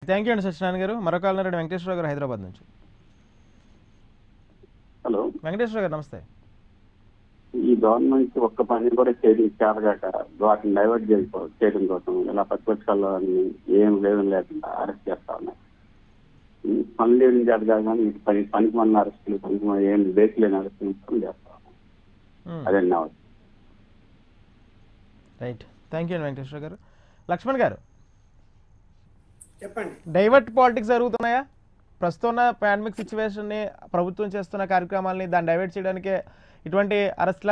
Thank you అండి సత్యనారాయణ గారు మరొక కాలనారెడ్డి వెంకటేశ్వర గారు హైదరాబాద్ నుంచి హలో వెంకటేశ్వర గారు నమస్తే ఈ గవర్నమెంట్ ఒక్క పని కూడా చేయడం చేతగాక వాటిని డైవర్ట్ చేయకో చేయడం కోసం ఇలా ప్రతిపక్షాల్లో అన్ని ఏం లేదు లేకుండా అరెస్ట్ చేస్తా ఉన్నాయి ఈ పని లేని చేత కాదు కానీ ఇటు పని పనికి మన అరెస్టులు పనికి మన ఏం బేస్ లేని అరెస్టులు మాత్రం చేస్తా ఉన్నాయి మ్మ్. అదే నా ఉద్దేశం. రైట్ థ్యాంక్ యూ అండి వెంకటేశ్వర గారు లక్ష్మణ్ గారు చెప్పండి డైవర్ట్ పాలిటిక్స్ జరుగుతున్నాయా ప్రస్తుతం ఉన్న పాండమిక్ సిచ్యువేషన్ని ప్రభుత్వం చేస్తున్న కార్యక్రమాలని దాన్ని డైవర్ట్ చేయడానికి ఇటువంటి అరెస్ట్లా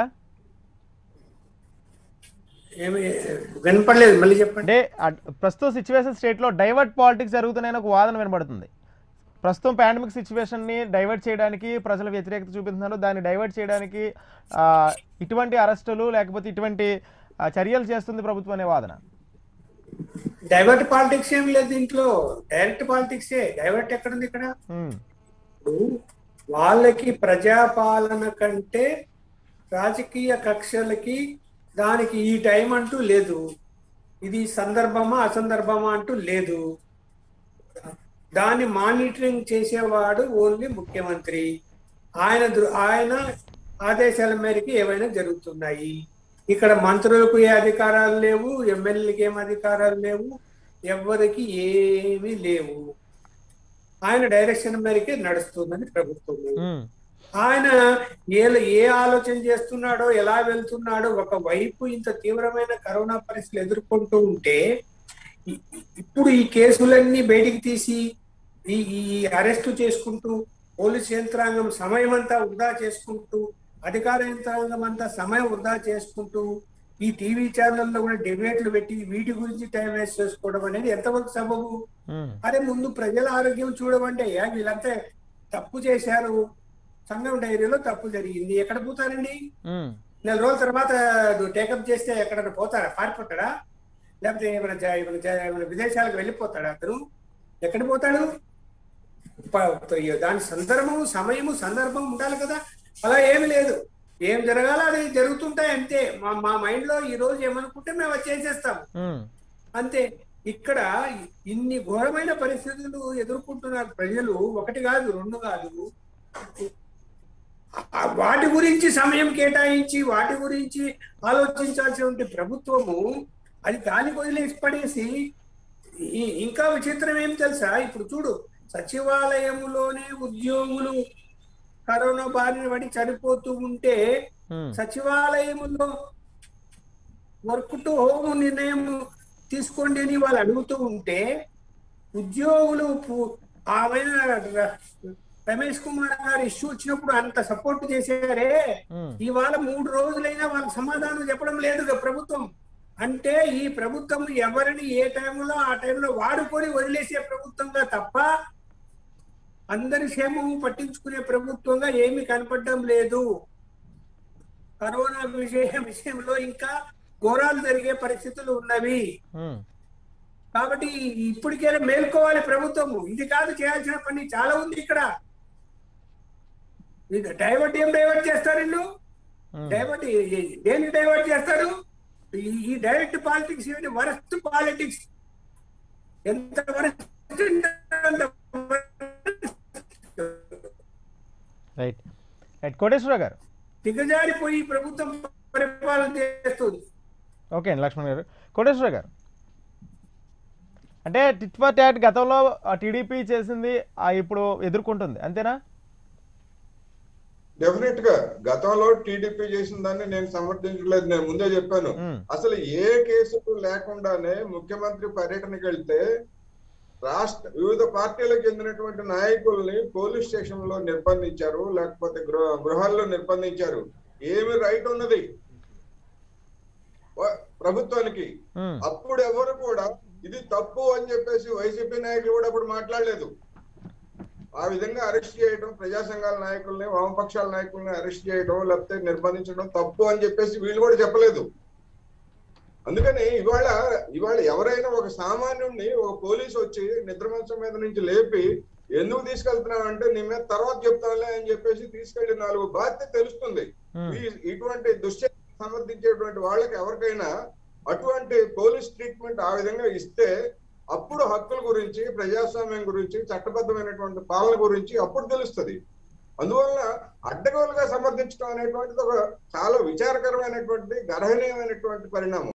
ఏమి వినపడలేదు మళ్ళీ చెప్పండి అంటే అడ్- ప్రస్తుతం సిచ్యువేషన్ స్టేట్లో డైవర్ట్ పాలిటిక్స్ జరుగుతున్నాయని ఒక వాదన వినబడుతుంది ప్రస్తుతం పాండమిక్ సిచ్యువేషన్ని డైవర్ట్ చేయడానికి ప్రజలు వ్యతిరేకత చూపిస్తున్నారు దాన్ని డైవర్ట్ చేయడానికి ఆ, ఇటువంటి అరెస్టులు లేకపోతే ఇటువంటి ఆ, చర్యలు చేస్తుంది ప్రభుత్వం అనే వాదన డైవర్ట్ పాలిటిక్స్ ఏం లేదు దీంట్లో డైరెక్ట్ పాలిటిక్సే డైవర్ట్ ఎక్కడుంది ఇక్కడ మ్మ్. ఇప్పుడు వాళ్ళకి ప్రజాపాలన కంటే రాజకీయ కక్షలకి దానికి ఈ టైం అంటూ లేదు ఇది సందర్భమా అసందర్భమా అంటూ లేదు దాన్ని మానిటరింగ్ చేసేవాడు ఓన్లీ ముఖ్యమంత్రి ఆయన దృ- ఆయన ఆదేశాల మేరకు ఏవైనా జరుగుతున్నాయి ఇక్కడ మంత్రులకు ఏ అధికారాలు లేవు ఎమ్మెల్యేలకు ఏం అధికారాలు లేవు ఎవరికి ఏమీ లేవు ఆయన డైరెక్షన్ మేరకే నడుస్తుందని ప్రభుత్వం మ్మ్. ఆయన ఏ ఏ ఆలోచన చేస్తున్నాడో ఎలా వెళ్తున్నాడో ఒకవైపు ఇంత తీవ్రమైన కరోనా పరిస్థితులు ఎదుర్కొంటూ ఉంటే ఇ- ఇప్పుడు ఈ కేసులన్నీ బయటికి తీసి ఈ ఈ అరెస్టు చేసుకుంటూ పోలీస్ యంత్రాంగం సమయం అంతా వృధా చేసుకుంటూ అధికార యంత్రాంగం అంతా సమయం వృధా చేసుకుంటూ ఈ టీవీ ఛానల్లో కూడా డిబేట్లు పెట్టి వీటి గురించి టైం వేస్ట్ చేసుకోవడం అనేది ఎంతవరకు సబబు మ్మ్. అరే ముందు ప్రజల ఆరోగ్యం చూడమంటే "ఏ, వీళ్ళంతా తప్పు చేశారు సంఘం డైరీలో తప్పు జరిగింది ఎక్కడ పోతారండి మ్మ్. నెల రోజుల తర్వాత టేకప్ చేస్తే ఎక్కడైనా పోతారా పారిపోతాడా లేకపోతే ఏమైనా జా- ఏమైనా జా- ఏమైనా విదేశాలకు వెళ్ళిపోతాడా అతను ఎక్కడ పోతాడు ప- ప- దాని సందర్భము సమయము సందర్భం ఉండాలి కదా అలా ఏమి లేదు ఏం జరగాలో అది జరుగుతుంటాయి అంతే మా మా మైండ్ లో ఈ రోజు ఏమనుకుంటే మేము అది చేసేస్తాం మ్మ్. అంతే ఇక్కడ ఇన్ని ఘోరమైన పరిస్థితులు ఎదుర్కొంటున్నారు ప్రజలు ఒకటి కాదు రెండు కాదు ఆ వాటి గురించి సమయం కేటాయించి వాటి గురించి ఆలోచించాల్సిన ప్రభుత్వము అది దానికి వదిలేసి పడేసి ఈ- ఇంకా విచిత్రం ఏం తెలుసా ఇప్పుడు చూడు సచివాలయంలోనే ఉద్యోగులు కరోనా బారిన పడి చనిపోతూ ఉంటే మ్మ్. సచివాలయంలో వర్క్ టు హోమ్ నిర్ణయం తీసుకోండి అని వాళ్ళు అడుగుతూ ఉంటే ఉద్యోగులు పు- ఆమెన రమేష్ కుమార్ గారు ఇష్యూ వచ్చినప్పుడు అంత సపోర్ట్ చేశారే మ్మ్. ఇవాళ మూడు రోజులైనా వాళ్ళకి సమాధానం చెప్పడం లేదు ప్రభుత్వం అంటే ఈ ప్రభుత్వం ఎవరిని ఏ టైంలో ఆ టైంలో వాడుకొని వదిలేసే ప్రభుత్వంగా తప్ప అందరి క్షేమము పట్టించుకునే ప్రభుత్వంగా ఏమీ కనపడడం లేదు కరోనా విషయం విషయంలో ఇంకా ఘోరాలు జరిగే పరిస్థితులు ఉన్నవి మ్మ్. కాబట్టి ఇప్పటికే మేల్కోవాలి ప్రభుత్వము ఇది కాదు చేయాల్సిన పని చాలా ఉంది ఇక్కడ ఇది డైవర్ట్ ఏం డైవర్ట్ చేస్తారు వీళ్ళు మ్మ్. డైవర్ట్ దేనికి డైవర్ట్ చేస్తారు ఈ- ఈ డైరెక్ట్ పాలిటిక్స్ ఏంటి వరస్ట్ పాలిటిక్స్ ఎంత వరస్ట్ అంత రైట్ రైట్ కోటేశ్వర గారు దిగజారిపోయి ప్రభుత్వం పరిపాలన చేస్తుంది ఓకే అండి లక్ష్మణ్ గారు కోటేశ్వర గారు అంటే టిట్ ఫర్ టాట్ గతంలో టీడీపీ చేసింది ఆ, ఇప్పుడు ఎదుర్కొంటుంది అంతేనా డెఫినెట్ గా గతంలో టీడీపీ చేసిన దాన్ని నేను సమర్థించలేదు నేను ముందే చెప్పాను మ్మ్. అసలు ఏ కేసులు లేకుండానే ముఖ్యమంత్రి పర్యటనకి వెళ్తే రాష్ట్ర వివిధ పార్టీలకు చెందినటువంటి నాయకుల్ని పోలీస్ స్టేషన్ లో నిర్బంధించారు లేకపోతే గృహ గృహాల్లో నిర్బంధించారు ఏమి రైట్ ఉన్నది వ- ప్రభుత్వానికి మ్మ్. అప్పుడు ఎవరు కూడా ఇది తప్పు అని చెప్పేసి వైసీపీ నాయకులు కూడా అప్పుడు మాట్లాడలేదు ఆ విధంగా అరెస్ట్ చేయడం ప్రజా సంఘాల నాయకుల్ని వామపక్షాల నాయకుల్ని అరెస్ట్ చేయడం లేకపోతే నిర్బంధించడం తప్పు అని చెప్పేసి వీళ్ళు కూడా చెప్పలేదు అందుకని ఇవాళ ఇవాళ ఎవరైనా ఒక సామాన్యుడిని ఒక పోలీసు వచ్చి నిద్ర మంచం మీద నుంచి లేపి ఎందుకు తీసుకెళ్తున్నావు అంటే నీ మీద తర్వాత చెప్తానులే అని చెప్పేసి తీసుకెళ్లి నాలుగు బాధ్యత తెలుస్తుంది మ్మ్. ఈ- ఇటువంటి దుశ్చర్య సమర్థించేటువంటి వాళ్ళకి ఎవరికైనా అటువంటి పోలీస్ ట్రీట్మెంట్ ఆ విధంగా ఇస్తే అప్పుడు హక్కుల గురించి ప్రజాస్వామ్యం గురించి చట్టబద్ధమైనటువంటి పాలన గురించి అప్పుడు తెలుస్తుంది అందువల్ల అడ్డగోలుగా సమర్థించడం అనేటువంటిది ఒక చాలా విచారకరమైనటువంటి గర్హనీయమైనటువంటి పరిణామం